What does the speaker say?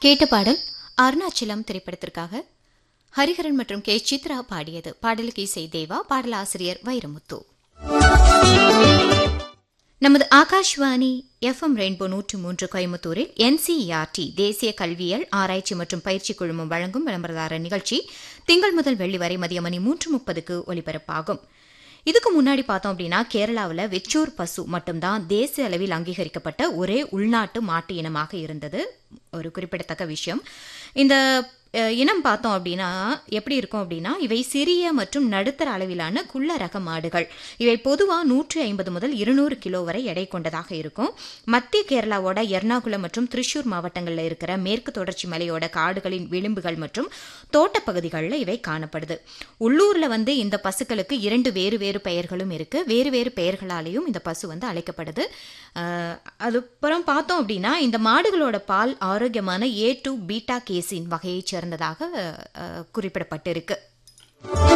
கேட்ட பாடல் அருணாச்சலம் திரைப்படத்திற்காக ஹரிஹரன் மற்றும் கே சித்ரா பாடியது பாடலுக்கு இசை தேவா பாடலாசிரியர் வைரமுத்து நமது ஆகாஷ்வாணி எஃப்எம் ரெயின்போ நூற்று மூன்று கோயம்புத்தூரில் என்சிஇஆர்டி தேசிய கல்வியல் ஆராய்ச்சி மற்றும் பயிற்சி குழுமம் வழங்கும் விளம்பரதார நிகழ்ச்சி திங்கள் முதல் வெள்ளி வரை மதிய மணி மூன்று முப்பதுக்கு ஒலிபரப்பாகும் இதுக்கு முன்னாடி பார்த்தோம் அப்படின்னா கேரளாவில் வெச்சூர் பசு மட்டும்தான் தேசிய அளவில் அங்கீகரிக்கப்பட்ட ஒரே உள்நாட்டு மாட்டு இனமாக இருந்தது ஒரு குறிப்பிடத்தக்க விஷயம் இந்த அஹ், இனம் பார்த்தோம் அப்படின்னா எப்படி இருக்கும் அப்படின்னா இவை சிறிய மற்றும் நடுத்தர அளவிலான குள்ள ரக மாடுகள் இவை பொதுவாக நூற்றி ஐம்பது முதல் இருநூறு கிலோ வரை எடை கொண்டதாக இருக்கும் மத்திய கேரளாவோட எர்ணாகுளம் மற்றும் திருச்சூர் மாவட்டங்களில் இருக்கிற மேற்கு தொடர்ச்சி மலையோட காடுகளின் விளிம்புகள் மற்றும் தோட்டப்பகுதிகளில் இவை காணப்படுது உள்ளூர்ல வந்து இந்த பசுக்களுக்கு இரண்டு வேறு வேறு பெயர்களும் இருக்கு வேறு வேறு பெயர்களாலேயும் இந்த பசு வந்து அழைக்கப்படுது அஹ், அதுக்கப்புறம் பார்த்தோம் அப்படின்னா இந்த மாடுகளோட பால் ஆரோக்கியமான ஏ டு பீட்டா கேசின் வகையைச் சேர்ந்ததாக அஹ், குறிப்பிடப்பட்டிருக்கு